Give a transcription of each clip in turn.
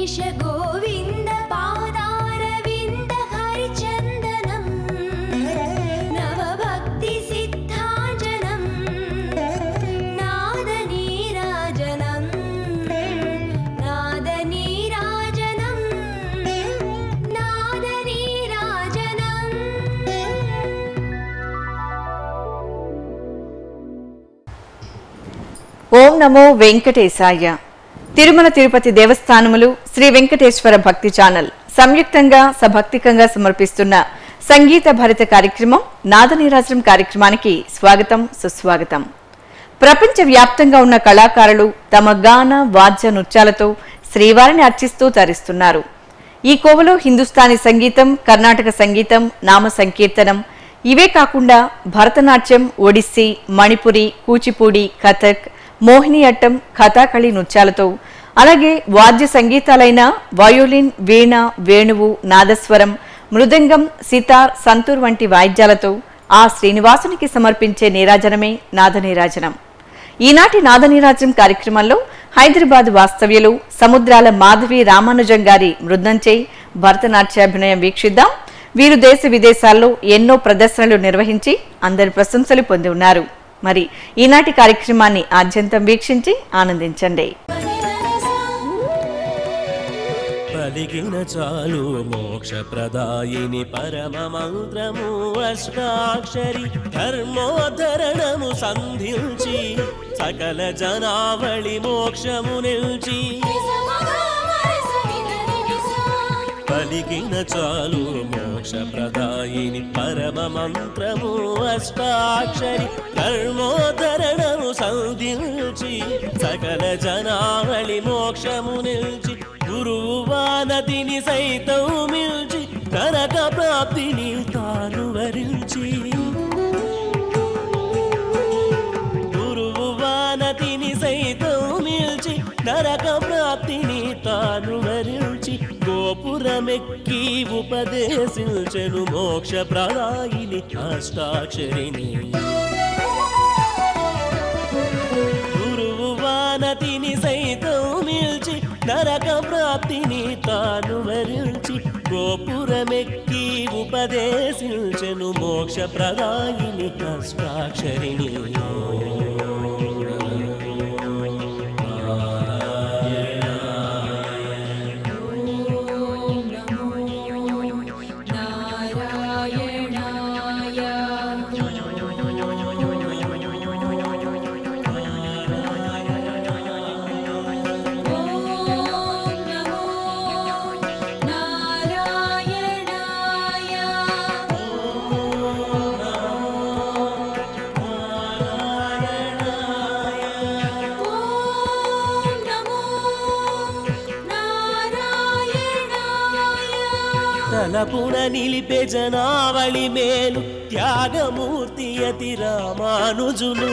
గిరీಶ గోవింద పాదారవింద హరిచందనం నవభక్తి సిద్ధాంజనం నాద నీరాజనం నాద నీరాజనం నాద నీరాజనం ఓం నమో వెంకటేశాయ తిరుమల తిరుపతి దేవస్థానములు శ్రీ వెంకటేశ్వర భక్తి ఛానల్ సంయుక్తంగా సభక్తికంగా సమర్పిస్తున్న సంగీత భరిత కార్యక్రమం నాదనీరాజనం కార్యక్రమానికి స్వాగతం సుస్వాగతం ప్రపంచ వ్యాప్తంగా ఉన్న కళాకారులు తమ గాన వాద్య నృత్యాలతో శ్రీవారిని అర్చిస్తూ తరిస్తున్నారు ఈ కోవలో హిందుస్థానీ సంగీతం కర్ణాటక సంగీతం నామ సంకీర్తనం ఇవే కాకుండా భరతనాట్యం ఒడిస్సీ మణిపురి కూచిపూడి కథక్ మోహినియట్టం కథాకళి నృత్యాలతో అలాగే వాద్య సంగీతాలైన వయోలిన్ వీణ వేణువు నాదస్వరం మృదంగం సితార్ సంతూర్ వంటి వాయిద్యాలతో ఆ శ్రీనివాసునికి సమర్పించే నీరాజనమే నాదనీరాజనం ఈనాటి నాదనీరాజం కార్యక్రమంలో హైదరాబాద్ వాస్తవ్యులు సముద్రాల మాధవి రామానుజం గారి మృదంచే భరతనాట్యాభినయం వీక్షిద్దాం వీరు దేశ విదేశాల్లో ఎన్నో ప్రదర్శనలు నిర్వహించి అందరి ప్రశంసలు పొంది ఉన్నారు మరి ఈనాటి కార్యక్రమాన్ని ఆద్యంతం వీక్షించి ఆనందించండి పలికిన చాలు మోక్ష ప్రదాయిని పరమ మంత్రము అష్టాక్షరి ధర్మోద్ధరణము సంధించి సకల జనావళి మోక్షము నిల్చి పలికిన చాలు మోక్ష ప్రదాయిని పరమ మంత్రము అష్టాక్షరి ధర్మోద్ధరణము సంధించి సకల జనావళి మోక్షము నిల్చి గురువు వానతిని సైతం మిల్చి నరక ప్రాప్తిని తాను వరించి గురువు వానతిని సైతం మిల్చి నరక ప్రాప్తిని తాను వరించి గోపురమెక్కి ఉపదేశించెను మోక్ష ప్రదాయిని అష్టాక్షరిని గురువు వానతిని సైతం మిల్చి నరక ప్రాప్తిని తాను వరించి గోపురమెక్కి ఉపదేశించెను మోక్ష ప్రదాయిని అష్టాక్షరిని తలపున నిలిపే జనావళి మేలు త్యాగమూర్తి అతి రామానుజులు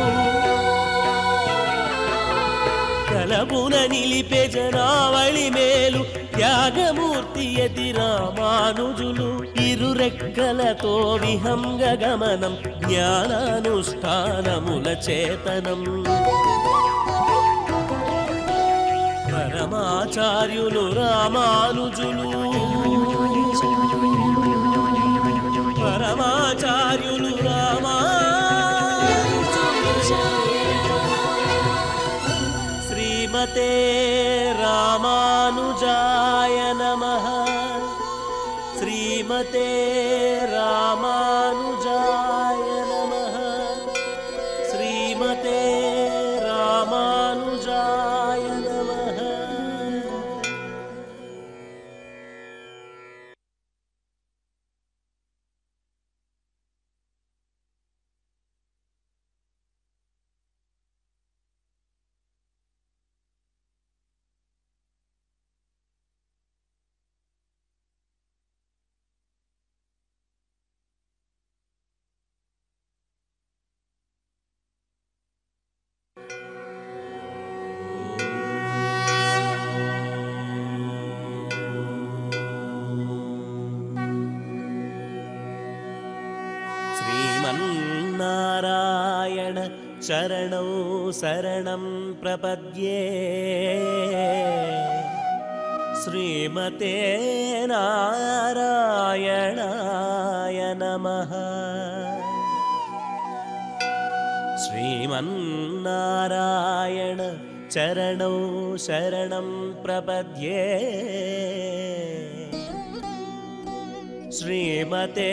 తలపున నిలిపే జనావళి మేలు త్యాగమూర్తి అతి రామానుజులు ఇరు రెక్కలతో విహంగ గమనం జ్ఞానానుష్ఠానముల చేతనం పరమాచార్యులు రామానుజులు పరమాచార్యులు రామా శ్రీమతే రామానుజాయ నమ శ్రీమతే రామానుజాయ నమ శ్రీమతే రామానుజాయ నమ శ్రీమన్నారాయణ చరణౌ శరణం ప్రపద్యే శ్రీమతే నారాయణాయ నమః శ్రీమన్నారాయణ చరణౌ శరణం ప్రపద్యే శ్రీమతే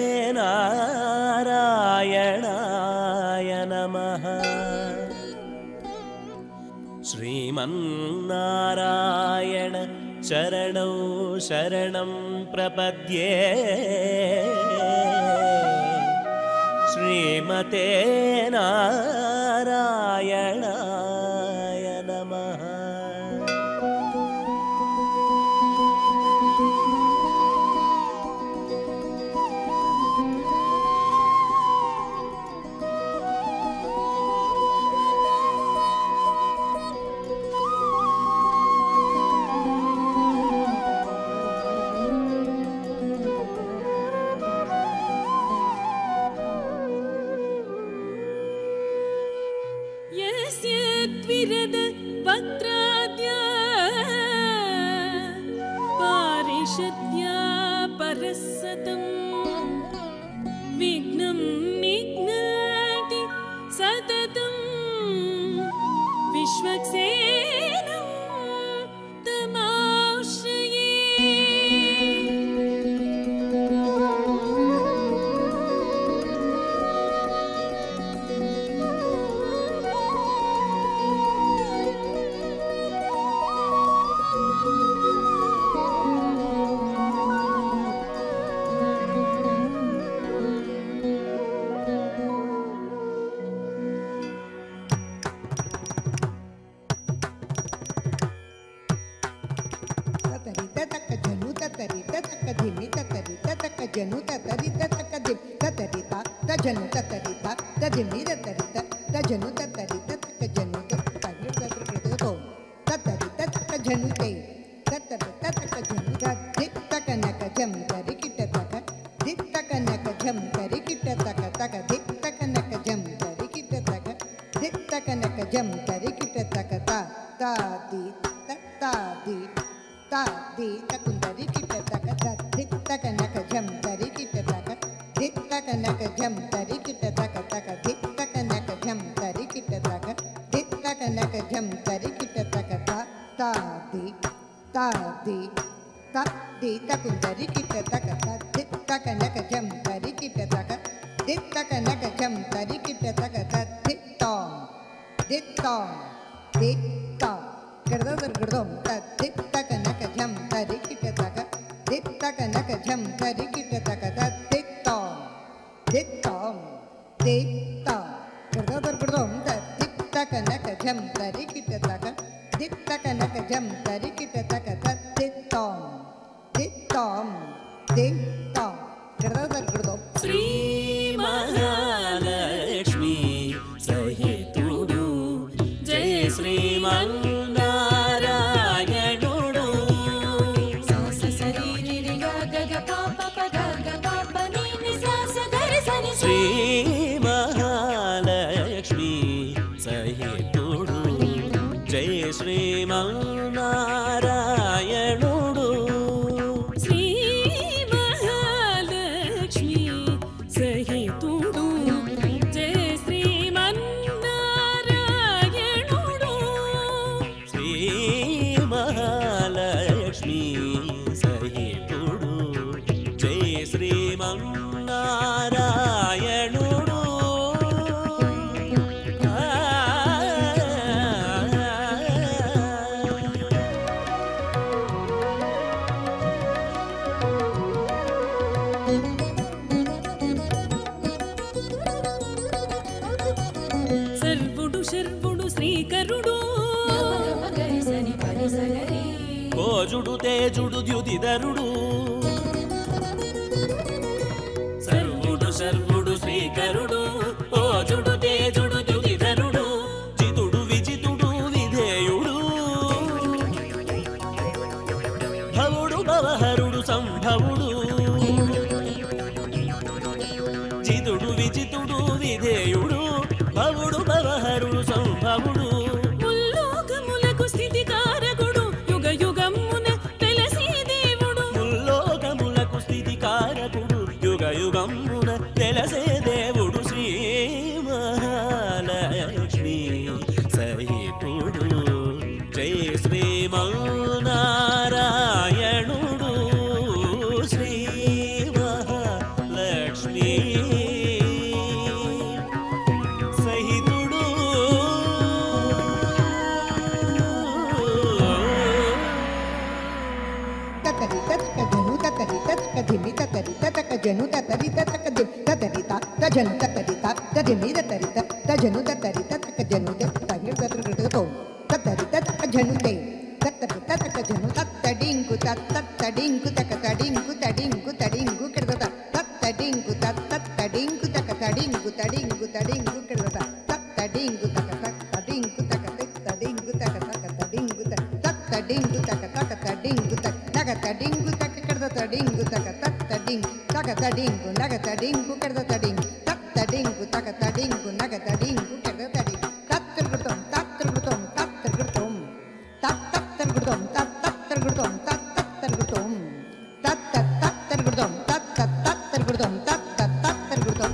నారాయణాయ నమః శ్రీమన్నారాయణ చరణౌ శరణం ప్రపద్యే శ్రీమతే నారాయణాయ నమః यस्य द्विरद वक्त्राद्या पारिषद्या परसतम् विघ्नं निघ्नति सततं विश्वक्सेनं తతరి తతక జను తతరి తతక ధిమి తతరి తతక జను తతరి తతక ధిమ్ తతరి త తజను తతరి త తధిమి తతరి త తజను తతరి తతక జను తతరి తతక తో తతరి తతక జను తే తతరి తతక జను తది తక నక జం తరి కిట తక ది తక నక జం తరి కిట తక తక ది తక నక జం తరి కిట తక ది తక నక జం తరి కిట తక త తా ది త తా ది తా ది తకుందరి కిట తక త ది తక నక జం తరి కిట తక ది తక నక జం తరి కిట తక తక ది తక నక జం తరి కిట తక ది తక నక జం తరి కిట తక త తా ది తా ది త ది తకుందరి కిట తక త ది తక నక జం తరి కిట తక ది తక నక జం తరి కిట తక త ది తాం ది తాం ది తాం గడదర్ గడదం త ది తక నక జం తరి కిట తక ది తక నక జం తరి కిట తక త ది తాం ది తాం ది తాం గడదర్ గడదం త ది తక నక జం తరి కిట తక ది తక నక జం తరి కిట తక త ది తాం ది తాం ది తాం గడదర్ గడదం శ్రీ మహాలక్ష్మి సహితుడు జయ శ్రీమన్నారాయణుడు శ్రీ మహాలక్ష్మి సహితుడు జయ శ్రీమన్నారాయణుడు శ్రీ మహాలక్ష్మి సహితుడు జయ శ్రీమన్నారాయణుడు శ్రీ మహాలక్ష్మి సహితుడు జయ శ్రీమన్నారాయణుడు సర్వుడు శర్వుడు శ్రీకరుడు కోజుడు తేజుడు ద్యుతిధరుడు సర్వుడు సర్వుడు శ్రీకరుడు కోజుడు తేజుడు ద్యుతిధరుడు జితుడు విజితుడు విధేయుడు భవుడు భవహరుడు సంభవుడు జితుడు విజితుడు విధేయుడు భవుడు భవహరుడు సంభవుడు ముల్లోకములకు స్థితి కారకుడు యుగ యుగమున జను తరిత తక దిం తరిత తజను తరిత తదిమి తరిత తజను తరిత తక జను తగిన తరితో తరిత తక జను తే తరిత తక జను తత్తడింకు తత్తడింకు తక తడింకు తడింకు తడింకు కిడత తత్తడింకు తత్తడింకు తక తడింకు తడింకు తడింకు కిడత తత్తడింకు తక తడింకు తక తడింకు తక తక తడింకు తత్తడింకు తక తక తడింకు తక తక తడింకు తక కిడత తడింకు తక తత్తడింకు తక తడింకు నగ తడింకు కిడత తడింకు తత్తడింకు తక తడింకు నగ తడింకు కిడత తడింకు తత్తిరుగుతాం తత్తిరుగుతాం తత్తిరుగుతాం తత్తత్తరుగుతాం తత్తత్తరుగుతాం తత్తత్తరుగుతాం తత్తత్తరుగుతాం తత్తత్తరుగుతాం తత్తత్తరుగుతాం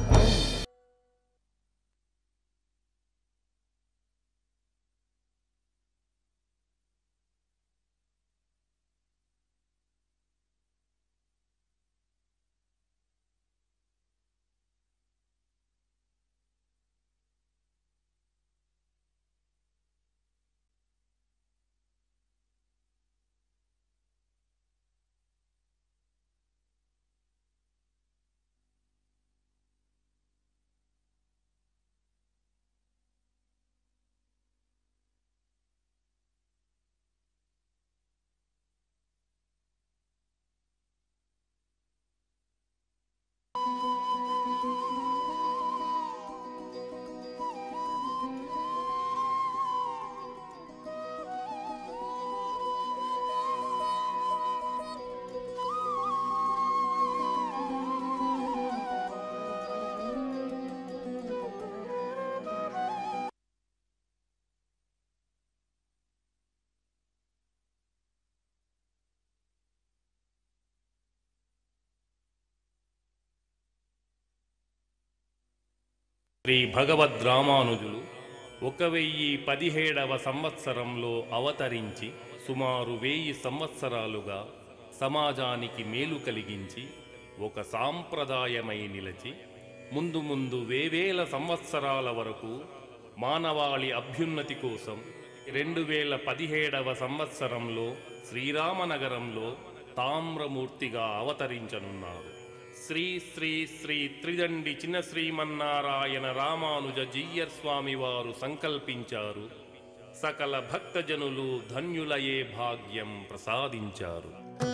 శ్రీ భగవద్ రామానుజులు ఒక వెయ్యి పదిహేడవ సంవత్సరంలో అవతరించి సుమారు వెయ్యి సంవత్సరాలుగా సమాజానికి మేలు కలిగించి ఒక సాంప్రదాయమై నిలిచి ముందు ముందు వేవేల సంవత్సరాల వరకు మానవాళి అభ్యున్నతి కోసం రెండు వేల పదిహేడవ సంవత్సరంలో శ్రీరామనగరంలో తామ్రమూర్తిగా అవతరించనున్నారు శ్రీ శ్రీ శ్రీ త్రిదండి చిన్న శ్రీమన్నారాయణ రామానుజ జీయర్ స్వామి వారు సంకల్పించారు సకల భక్తజనులు ధన్యులయే భాగ్యం ప్రసాదించారు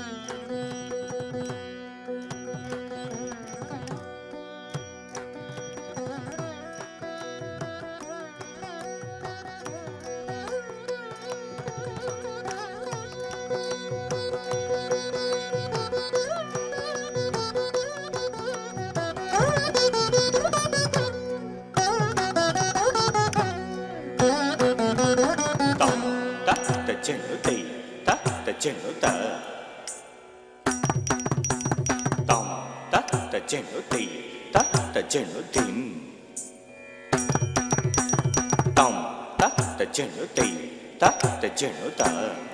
ta ta ta chân nó tì ta ta chân nó ta tòng ta ta chân nó tì ta ta chân nó tìm tòng ta ta chân nó tì ta ta chân nó ta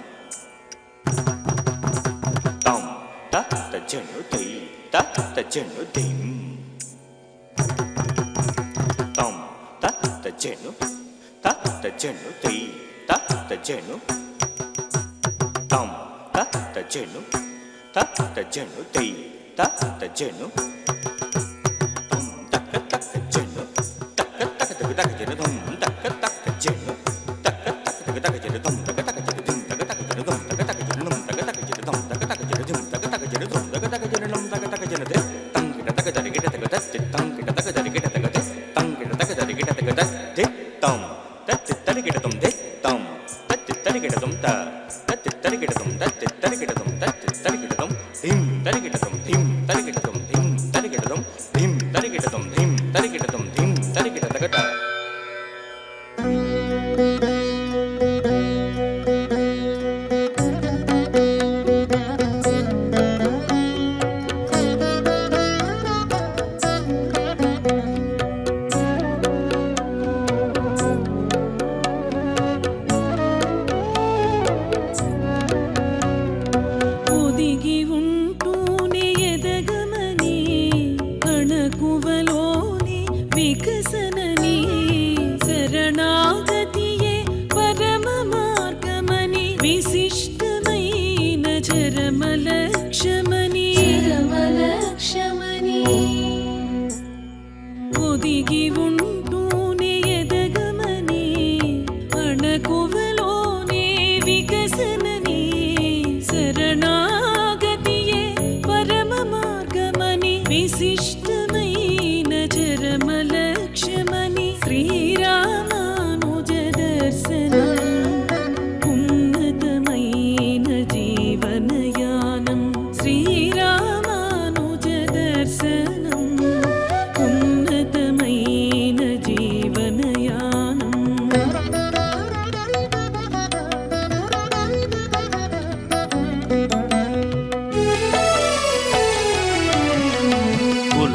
tòng ta ta chân nó tì ta ta chân nó tìm tòng ta ta chân nó ta ta chân nó tì ta ta chân nó tòng ta ta chân nó ta ta chân nó tì ta ta chân nó tòng ta ta ta ta chân nó ta ta ta ta ta ta chân nó tòng ta ta ta ta chân nó ta ta ta ta ta chân nó tòng ta ta ta chân nó tòng ta ta ta chân nó tòng ta ta ta chân nó tòng ta ta ta chân nó tòng ta ta ta chân nó tòng ta ta ta chân nó tòng ta ta ta chân nó tòng ta ta ta chân nó tăng kita ta ta kita ta ta tăng kita ta ta kita ta ta tăng kita ta ta kita ta ta tòng ta ta ta kita tòng tòng ta ta ta kita tòng ta ta ta ta kita tòng ta ta ta kita tòng ta ta ta kita tòng tim ta kita tòng tim ta kita tòng tim ta kita tòng tim ta kita tòng tim ta kita tòng tim ta kita ta ta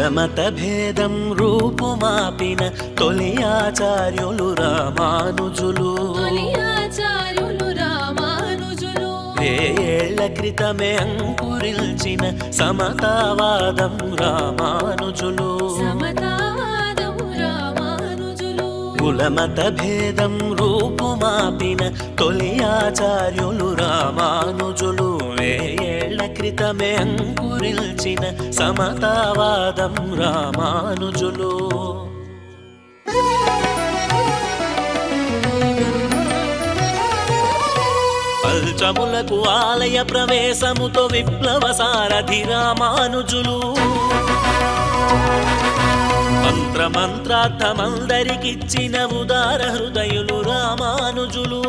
కులమత భేదం రూపుమాపిన తొలి ఆచార్యులు రామానుజులు తొలి ఆచార్యులు రామానుజులు వేయేళ్ల క్రితమే అంకురిల్చిన సమతావాదం రామానుజులు సమతావాదము రామానుజులు కులమత భేదం రూపుమాపిన తొలి ఆచార్యులు రామానుజులు వేయేళ్ల క్రితమే అంకురిల్చిన సమతావాదం రామానుజులు పల్చములకు ఆలయ ప్రవేశముతో విప్లవ సారథి రామానుజులు మంత్ర మంత్రార్థమందరికిచ్చిన ఉదార హృదయులు రామానుజులు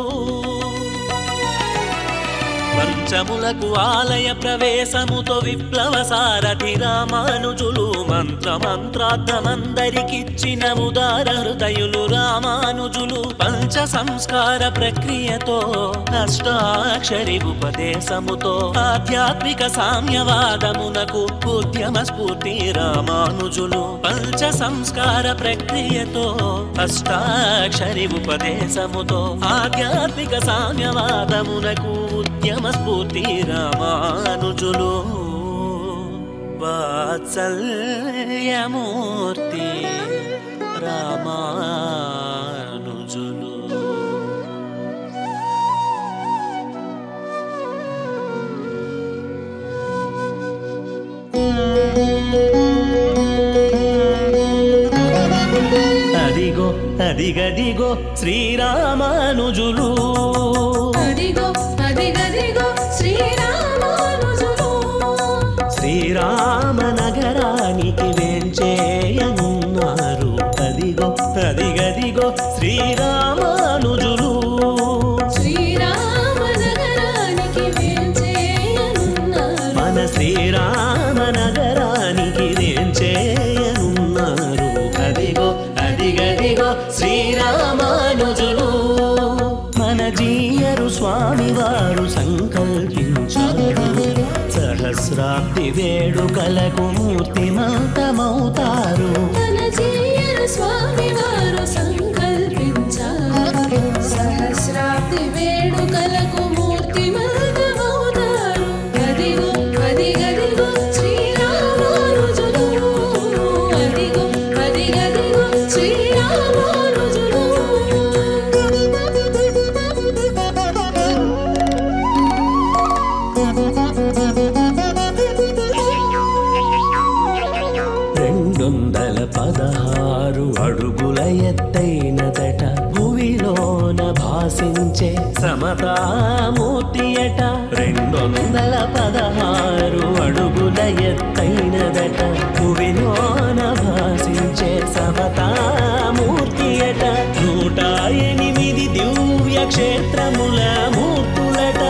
పంచములకు ఆలయ ప్రవేశముతో విప్లవ సారథి రామానుజులు మంత్ర మంత్రార్థమందరికిచ్చిన ఉదార హృదయులు రామానుజులు పంచ సంస్కార ప్రక్రియతో అష్టాక్షరి ఉపదేశముతో ఆధ్యాత్మిక సామ్యవాదమునకు ఉద్యమ స్ఫూర్తి రామానుజులు పంచ సంస్కార ప్రక్రియతో అష్టాక్షరి ఉపదేశముతో ఆధ్యాత్మిక సామ్యవాదమునకు ఉద్యమ స్ఫూర్తి రామానుజులు వాత్సల్యమూర్తి రామానుజులు అదిగో అదిగదిగో శ్రీరామానుజులు అదిగో అదిగదిగో శ్రీరామానుజులు శ్రీరామ నగరానికి వేంచేయనున్నారు అదిగో అదిగదిగో శ్రీరామానుజులు శ్రీరామ నగరానికి వేంచేయనున్నారు మన శ్రీరామ నగరానికి వేంచేయనున్నారు అదిగో అదిగదిగో శ్రీరామానుజులు మన జీయరు స్వామి వారు సంకల్పించారు సహస్రాబ్ది వేడుకలకు మూర్తిమంతమవుతారు తన జీయన స్వామి వారు సంకల్పించారు సహస్రాబ్ది వేడుకలకు మూర్తి మరుగమవుతారు అదిగో అదిగదిగో శ్రీరామానుజులు అదిగో అదిగదిగో శ్రీరామానుజులు రెండొందల పదహారు అడుగుల ఎత్తైనదట భూమిలోన భాసించే సమతామూర్తియట రెండొందల పదహారు అడుగుల ఎత్తైనదట భూమిలోన భాసించే సమతామూర్తియట నూట ఎనిమిది దివ్య క్షేత్రముల మూర్తులట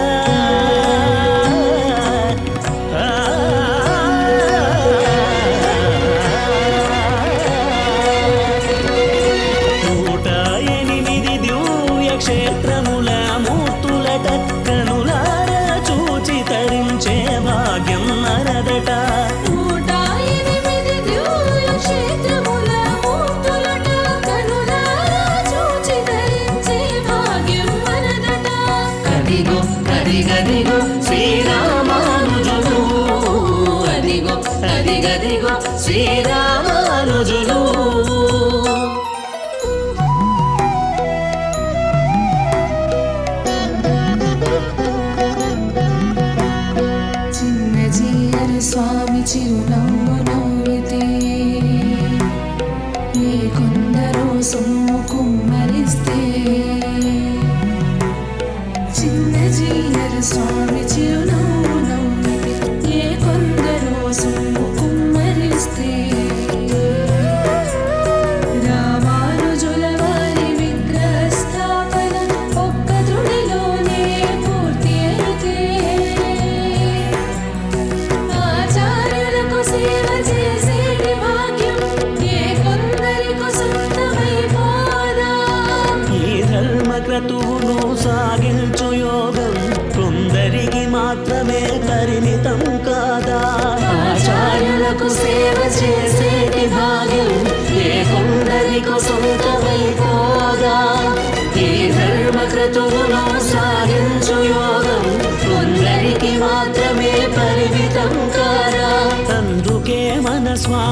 నూట ఎనిమిది దివ్య క్షేత్రముల మూర్తుల కనులారా చూచి తరించే భాగ్యం మనదట నూట ఎనిమిది దివ్య క్షేత్రముల మూర్తులట కనులారా చూచి ధరించే భాగ్యం మనదట అదిగో అదిగదిగో శ్రీరామానుజులు అదిగో అదిగదిగో శ్రీరామానుజులు చిన్న జీయర స్వామి చిరునవ్వు నవ్వితే ఏ కొందరు సొమ్ము కుమ్మరిస్తే చిన్న జీయర స్వామి చిరునవ్వు నవ్వితే ఏ కొందరు సొమ్ము కుమ్మరిస్తే రామానుజుల వారి విగ్రహ స్థాపన ఒక్క తుడిలోనే పూర్తి అయితే ఆచార్యులకు సేవ చేసేటి భాగ్యం ఏ కొందరికు సొంతమైపోదా ఈ ధర్మ క్రతువును సాగించు యోగం కొందరికి మాత్రమే పరిమితం కాదా ఆచార్యులకు సేవ చేసే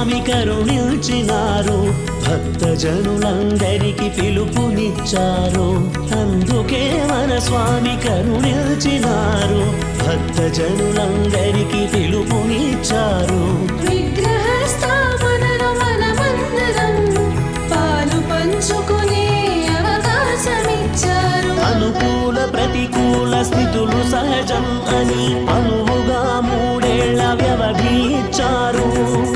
స్వామి కరుణించినారు భక్తజనులందరికీ పిలుపునిచ్చారు అందుకే మన స్వామి కరుణించినారు భక్తజనులందరికీ పిలుపునిచ్చారు విగ్రహ స్థాపనను మనమందరం పాలు పంచుకునే అవకాశమిచ్చారు అనుకూల ప్రతికూల స్థితులు సహజం అని అనువుగా మూడేళ్ల వ్యవధి ఇచ్చారు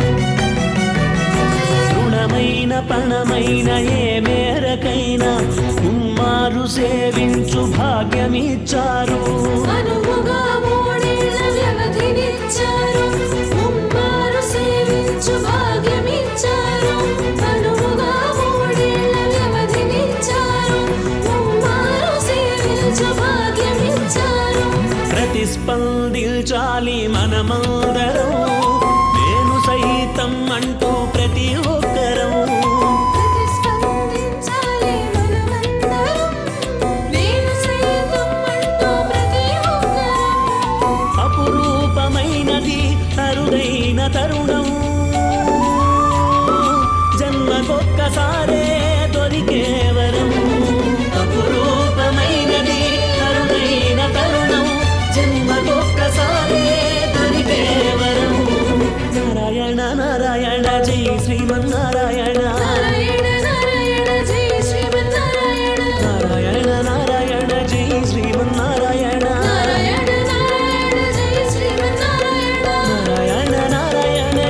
రుణమైన పణమైన ఏ మేరకైనా ఉమ్మారు సేవించు భాగ్యమిచ్చారు అనువుగా మూడేళ్ల వ్యవధినిచ్చారు ముమ్మారు సేవించు భాగ్యమిచ్చారు అనువుగా మూడేళ్ల వ్యవధినిచ్చారు ముమ్మారు సేవించు భాగ్యమిచ్చారు ప్రతిస్పందించాలి మనమందరం నేను సైతం అంటూ ప్రతి ఒక్కరం ప్రతిస్పందించాలి మనమందరం నేను సైతం అంటూ ప్రతి ఒక్కరం అపురూపమైనది అరుదైన తరుణం జన్మకొక్కసారే దొరికే వరం అపురూపమైనది అరుదైన తరుణం జన్మకొక్కసారే దొరికే వరం నారాయణ నారాయణ జై శ్రీమన్నారాయణ నారాయణ నారాయణ జై శ్రీమన్నారాయణ నారాయణ నారాయణ జై శ్రీమన్నారాయణ నారాయణ నారాయణ జై శ్రీమన్నారాయణ నారాయణ నారాయణ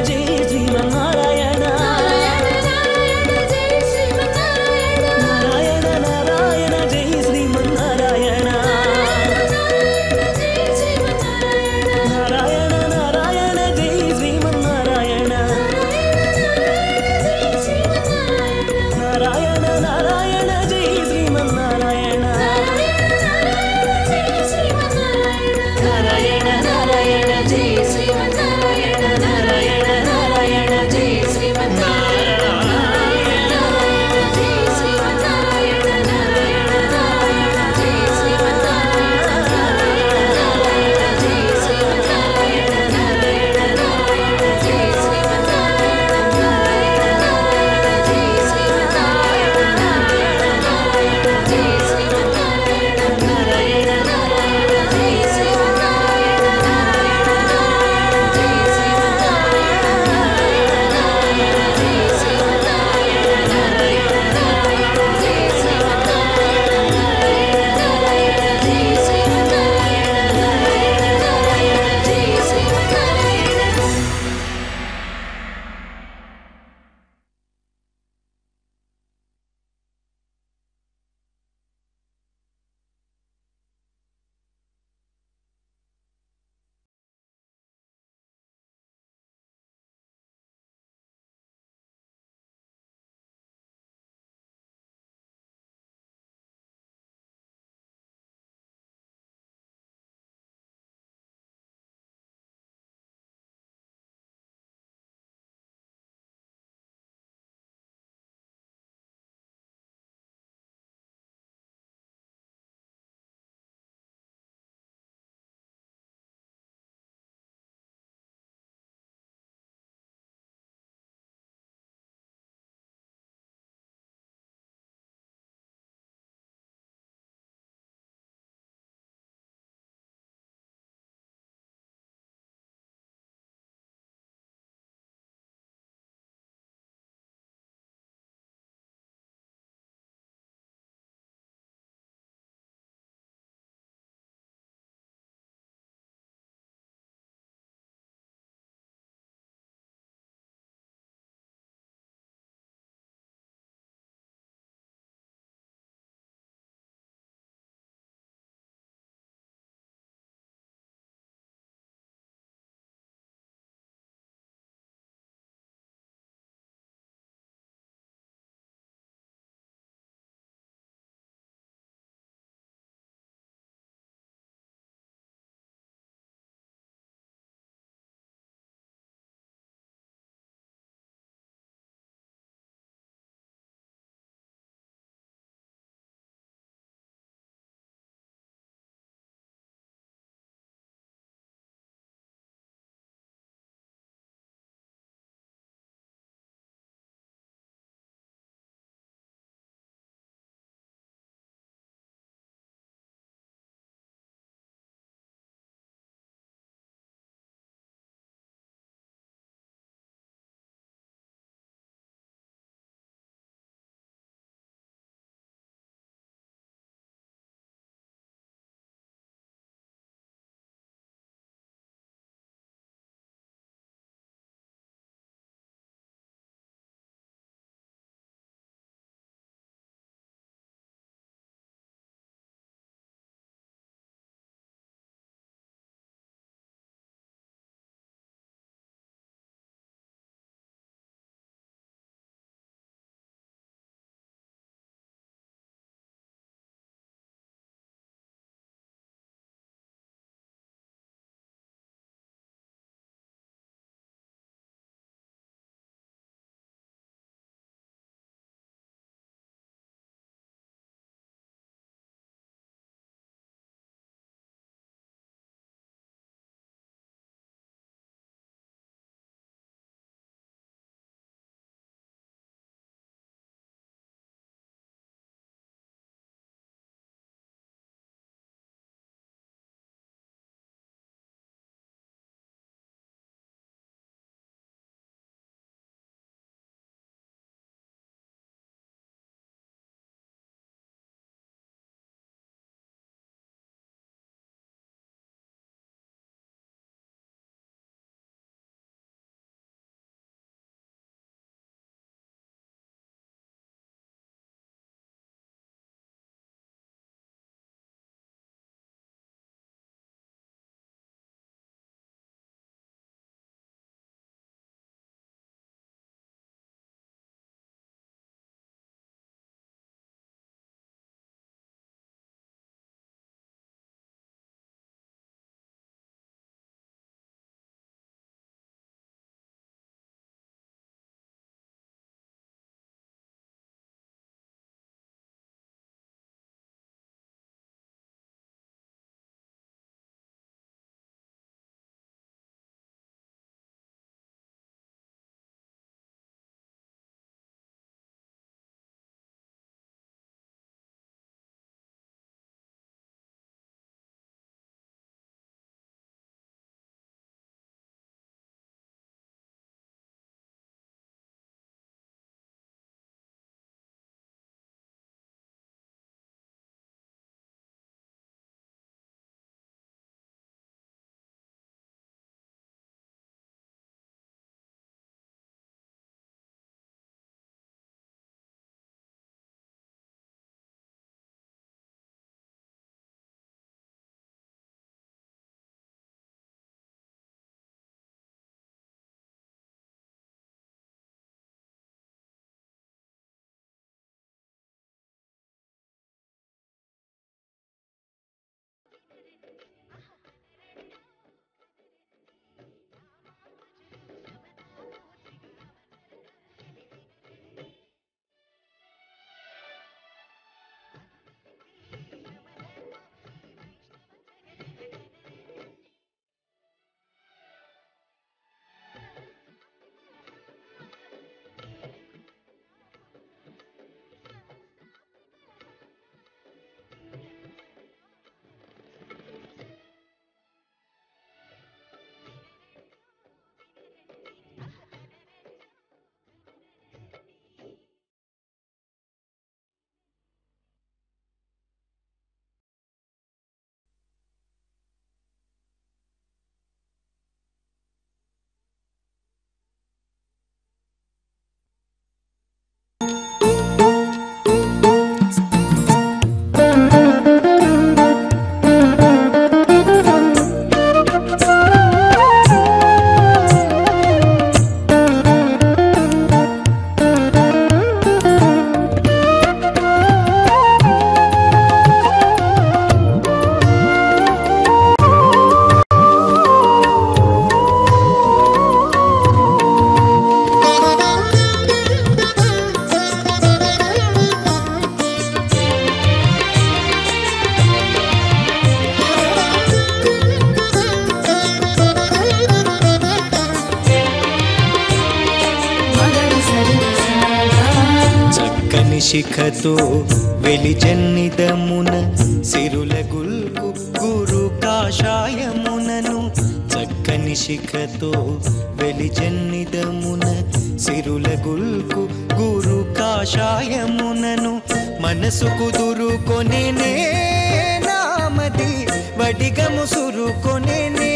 శిఖతో వెలిజన్నిదమున సిరుల గుల్కు గురు కాషాయమునను చక్కని శిఖతో వెలిజన్నిదమున సిరుల గుల్కు గురు కాషాయమునను మనసు కుదురుకొనేనే నామది వడిగము సురుకొనేనే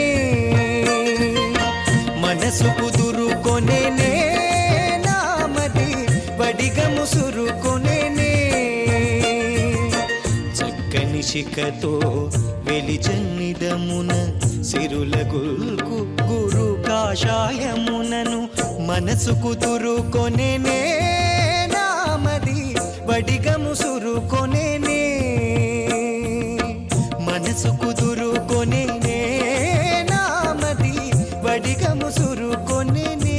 మనసు కుదురుకొనేనే నామది వడిగము సురుకొనేనే చక్కని శిఖతో వెలిజన్నిదమున సిరుల గుల్కు గురు కాషాయమునను మనసు కుదురుకొనేనే నామది వడిగము సురుకొనేనే మనసు కుదురుకొనేనే నామది వడిగము సురుకొనేనే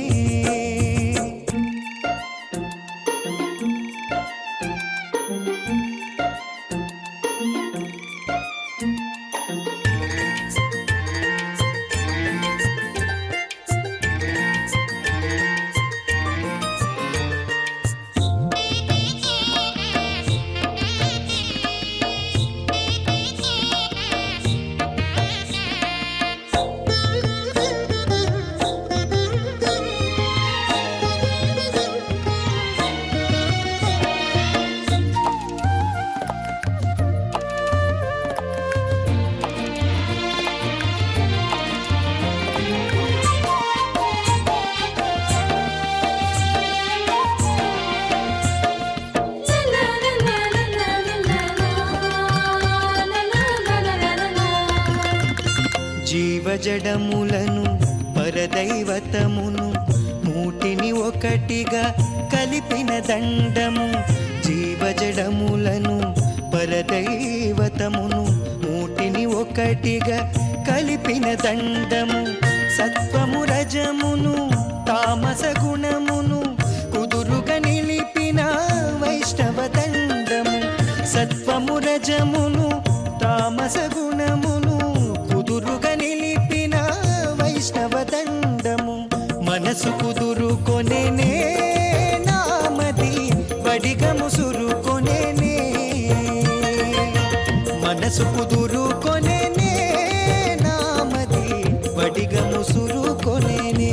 జీవజడములను పరదైవతమును మూటిని ఒకటిగా కలిపిన దండము జీవజడములను పరదైవతమును మూటిని ఒకటిగా కలిపిన దండము సత్వము రజమును తామస గుణమును కుదురుగా నిలిపిన వైష్ణవ దండము సత్వము రజమును తామస గుణమును కుదురుగా నిలిపిన వైష్ణవ దండము మనసు కుదురుకొనేనే నామది వడిగము సురుకొనేనే మనసు కుదురుకొనేనే నామది వడిగము సురుకొనేనే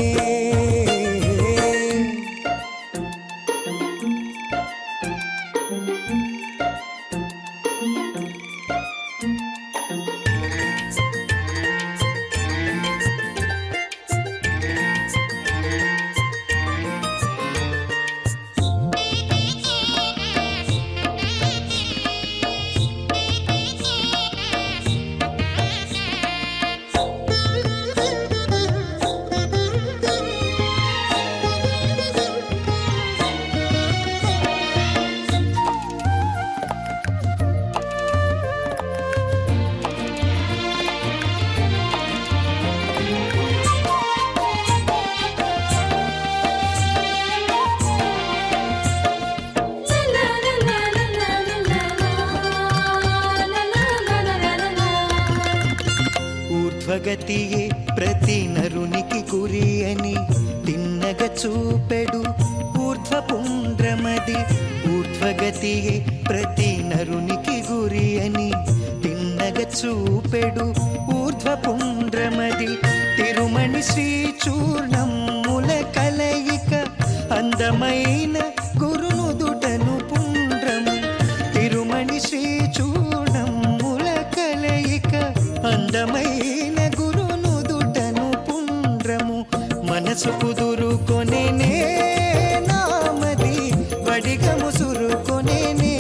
ఊర్ధ్వగతియే ప్రతి నరునికి గురి అని తిన్నగ చూపెడు ఊర్ధ్వ పుండ్రమది ఊర్ధ్వగతియే ప్రతి నరునికి గురి అని తిన్నగ చూపెడు ఊర్ధ్వ పుండ్రమది తిరుమణి శ్రీ చూర్ణముల కలయిక అందమైన గురునుదుటను పుండ్రము తిరుమణి శ్రీ చూర్ణముల కలయిక అందమైన గురునుదుటను పుండ్రము మనసు కుదురుకొనేనే నామది వడిగము సురుకొనేనే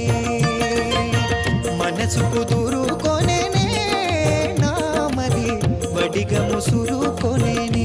మనసు కుదురుకొనేనే నామది వడిగము సురుకొనేనే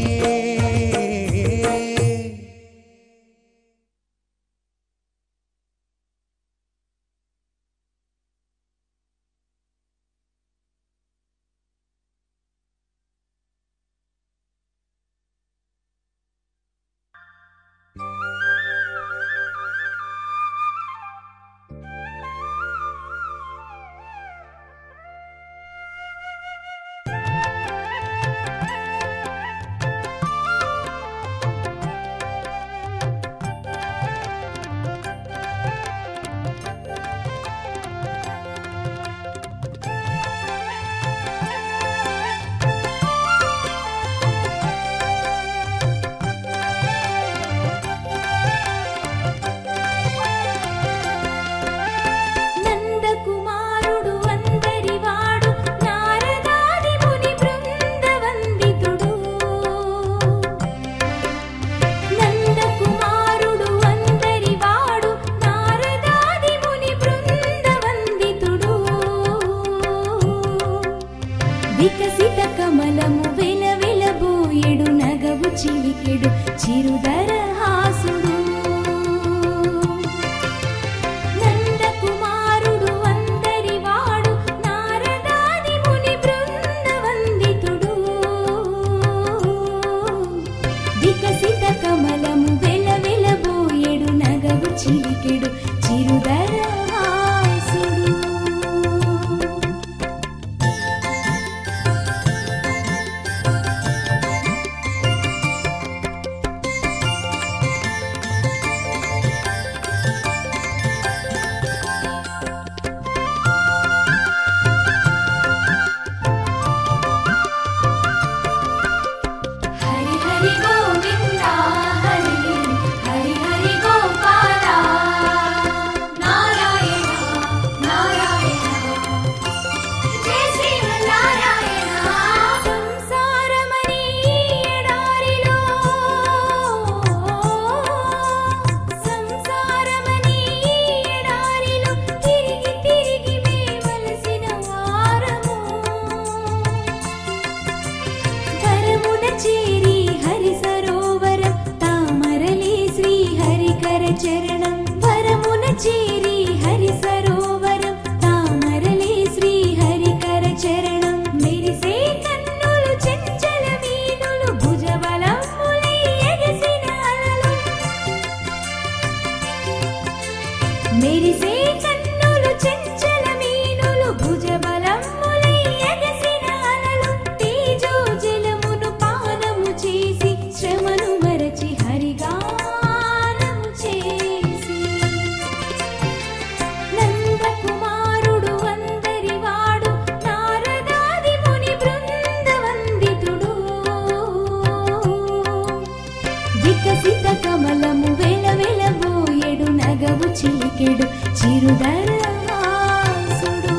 కమలము వెల వెలబోయెడు నగవు చిలికెడు చిరుదరహాసుడు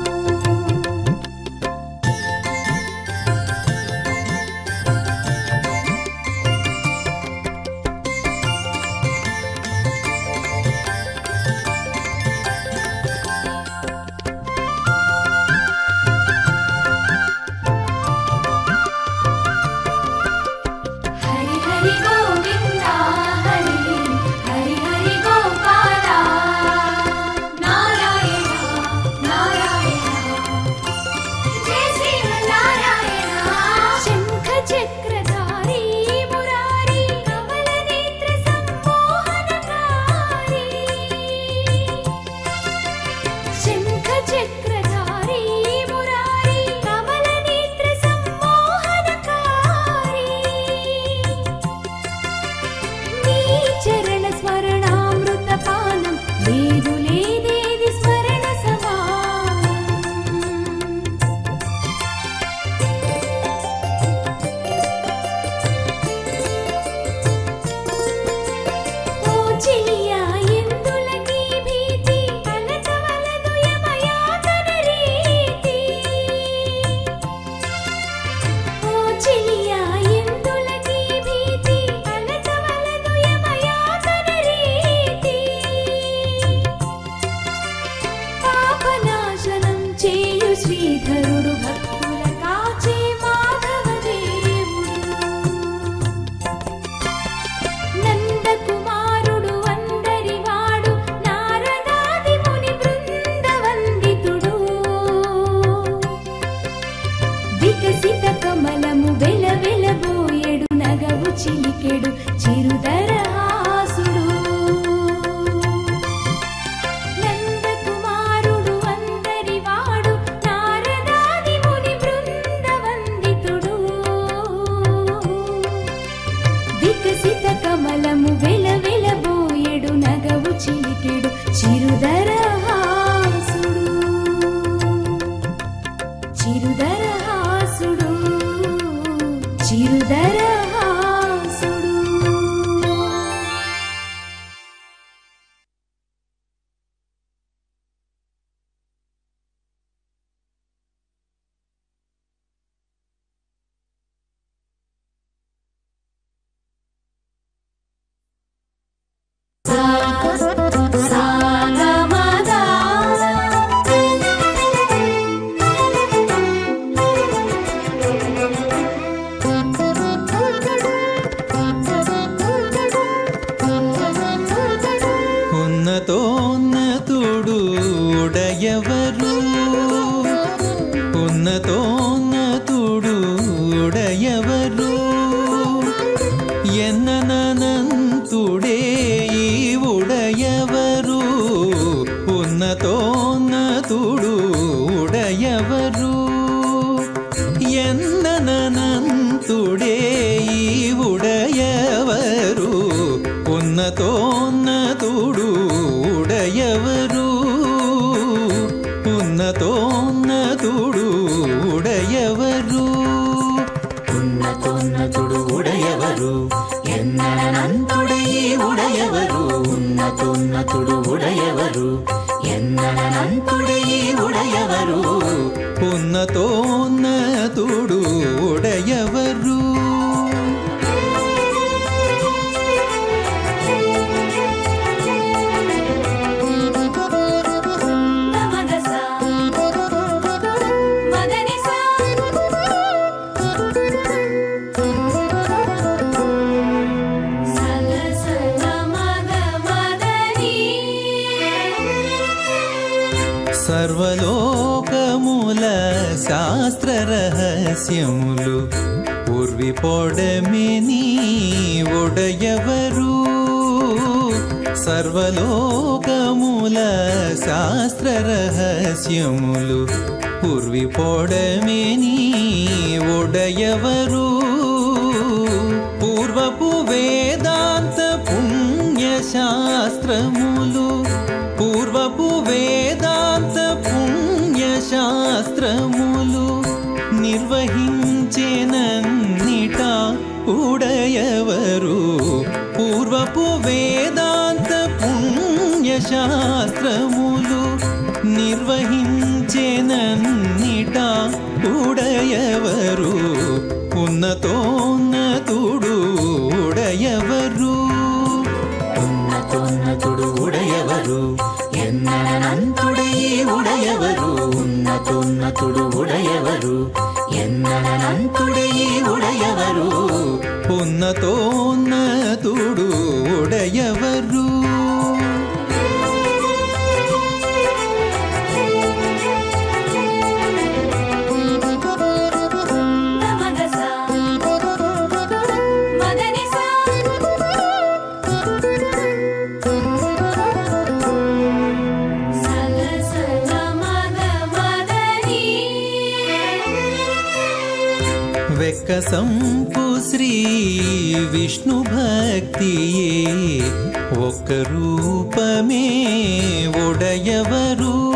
హరి హరి గోవింద హరి హరి హరి గోపాల నారాయణ నారాయణ జయ శ్రీమన్నారాయణ శంఖ చక్రధారి మురారి కమల నేత్ర సమ్మోహనకారి శంఖ చక్రధారి మురారి కమల నేత్ర సమ్మోహనకారి నీ చరణ స్మరణామృత పానం లేదు లేదేది స్మరణ సమానం ఓ చిలియా ఎందులకి భీతి అలచవలదు యమయాతన రీతి ఓ చిలియా ఎందులకి భీతి అలచవలదు యమయాతన రీతి పాపనాశనం చేయు శ్రీధరుడు భక్తుల కాచే మాధవ దేవుడు నందకుమారుడు అందరి వాడు నారదాది ముని బృందవందితుడు వికసిత కమలము వెల వెలబోయెడు నగవు చిలికెడు చిరుదరహాసుడు నందకుమారుడు అందరి వాడు నారదాది ముని బృందవందితుడు వికసిత కమలము వెల వెలబోయెడు నగవు చిలికెడు చిరుదరహాసుడు చిరుదరహాసుడు చిరుదరహాసుడు ఉన్నతోన్నతుడు ఉడయవరు ఉన్నతోన్నతుడు ఉడయవరు ఎన్ననంతుడే ఈ ఉడయవరు ఉన్నతోన్నతుడు ఉడయవరు ఎన్ననంతుడే ఈ ఉడయవరు ఉన్నతోన్నతుడు ఉడయవరు ఉన్నతోన్నతుడు ఉడయవరు ఉన్నతోన్నతుడు ఉడయవరు ఎన్ననంతుడే ఈ ఉడయవరు ఉన్నతోన్నతుడు ఉడయవరు ఎన్ననంతుడే ఈ ఉడయవరు ఉన్నతోన్నతుడు ఉడయవరు నమదస మదనిస సగ సగ మగ మదని సర్వలోకముల శాస్త్ర రహస్యములు పూర్వి పొడమిని ఒడయవరు సర్వలోకముల శాస్త్ర రహస్యములు పూర్వి పొడమిని ఒడయవరు పూర్వపు వేదాంత పుణ్య శాస్త్రములు పూర్వపు వేదాంత పుణ్య శాస్త్రములు నిర్వహించేనన్నిట ఉడయవరు పూర్వ శాస్త్రములు నిర్వహించేనన్నిట ఉడయవరు ఉన్నతోన్నతుడు ఉడయవరు ఉన్నతోన్నతుడు ఉడయవరు ఎన్ననంతుడై ఉడయవరు ఉన్నతోన్నతుడు ఉడయవరు ఎన్ననంతుడై ఉడయవరు ఉన్నతోన్నతుడు ఉడయవరు నమదస మదనిస సగస మద మదని వెక్కసంపు శ్రీ విష్ణు భక్తియే ఒక్క రూపమే ఒడయవరు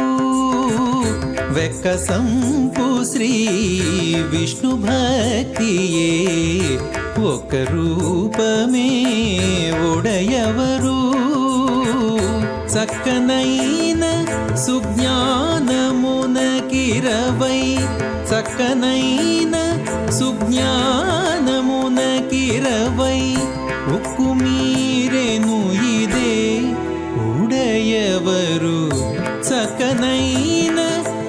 వెక్కసంపు శ్రీ విష్ణు భక్తియే ఒక రూపమే ఒడయవరు చక్కనైన సుజ్ఞానమునకిరవై చక్కనైన సుజ్ఞానమునకిరవై ఉక్కు మీరెను ఇదే ఉడయవరు చక్కనైన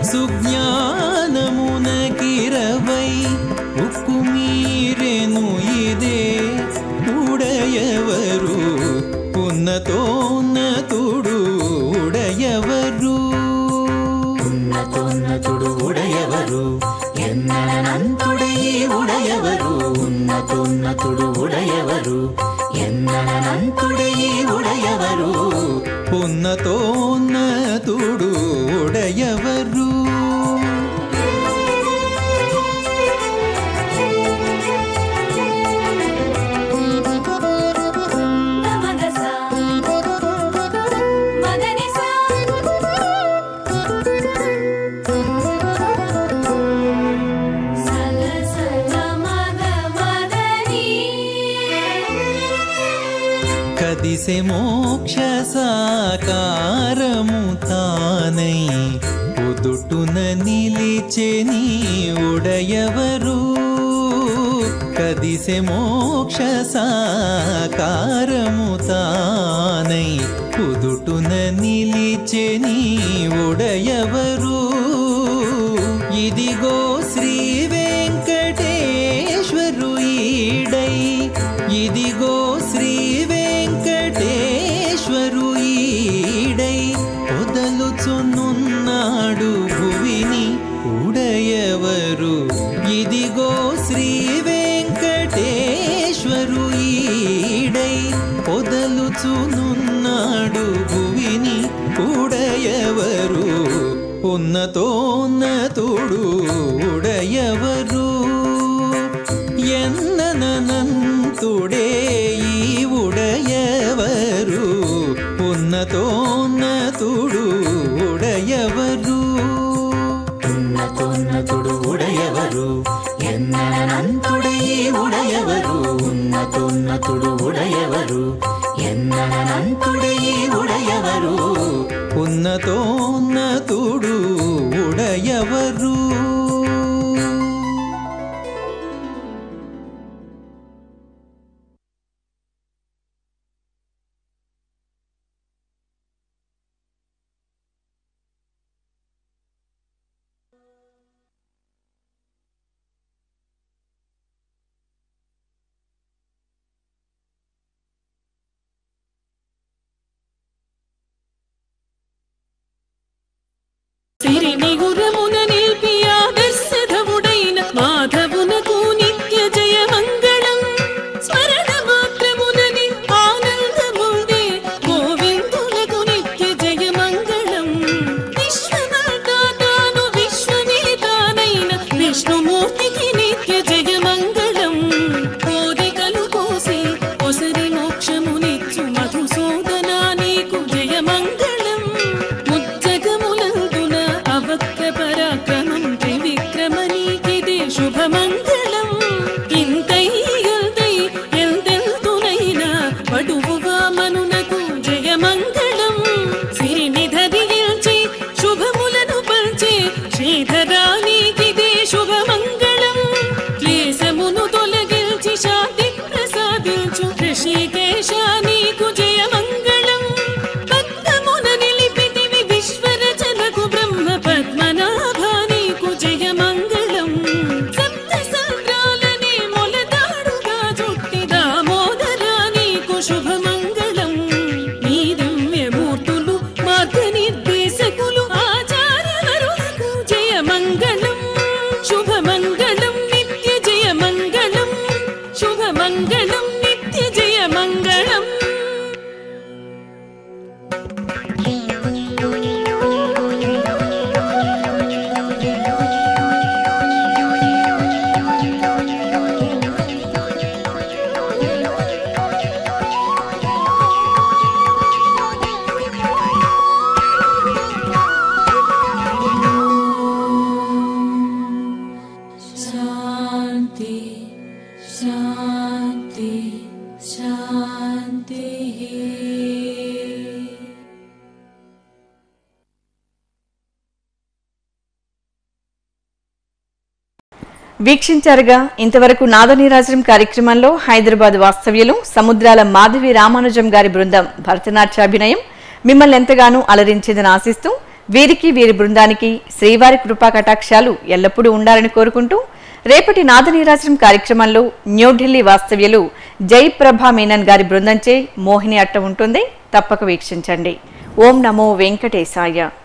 సుజ్ఞానమునకిరవై ఉక్కు మీరెను ఇదే ఉడయవరు ఉన్నతోన్నతుడు ఉడయవరు ఉన్నతోన్నతుడు ఉడయవరు ఎన్ననంతుడై ఉడయవరు ఉన్నతోన్నతుడు ఉడయవరు ఎన్ననంతుడై ఉడయవరు ఉన్నతోన్నతుడు ఉడయవరు నమదస మదనిస సగస మద మదని కదిసె మోక్ష సాకారము తానై ఉదుటున నిలిచెని ఉడయవరు కదిసె మోక్ష సాకారము తానై ఉదుటున నిలిచెని ఉడయవరు ఇదిగో శ్రీ వెంకటేశ్వరు ఈడై ఇదిగో శ్రీ వెంకటేశ్వరు ఈడై వదలుచునున్నాడు భువిని ఉడయవరు ఇదిగో శ్రీ వెంకటేశ్వరు ఈడై వదలుచునున్నాడు భువిని ఉడయవరు ఉన్నతోన్నతుడు ఉడయవరు ఎన్ననంతుడే ఈ ఉడయవరు ఉన్నతోన్నతుడు ఉడయవరు ఉన్నతోన్నతుడు ఉడయవరు ఎన్ననంతుడై ఉడయవరు ఉన్నతోన్నతుడు ఉడయవరు ఎన్ననంతుడై ఉడయవరు ఉన్నతోన్నతుడు ఉడయవరు సిరి నిగురమున నిల్పి ఆ మంగళం నిత్య జయ మంగళం శాంతి శాంతి శాంతి వీక్షించారుగా ఇంతవరకు నాదనీరాజనం కార్యక్రమంలో హైదరాబాద్ వాస్తవ్యులు సముద్రాల మాధవి రామానుజం గారి బృందం భరతనాట్యాభినయం మిమ్మల్ని ఎంతగానో అలరించిందని ఆశిస్తూ వీరికి వీరి బృందానికి శ్రీవారి కృపా కటాక్షాలు ఎల్లప్పుడూ ఉండాలని కోరుకుంటూ రేపటి నాదనీరాజనం కార్యక్రమంలో న్యూఢిల్లీ వాస్తవ్యులు జయప్రభా మీనన్ గారి బృందంచే మోహిని అట్ట ఉంటుంది తప్పక వీక్షించండి ఓం నమో వెంకటేశాయ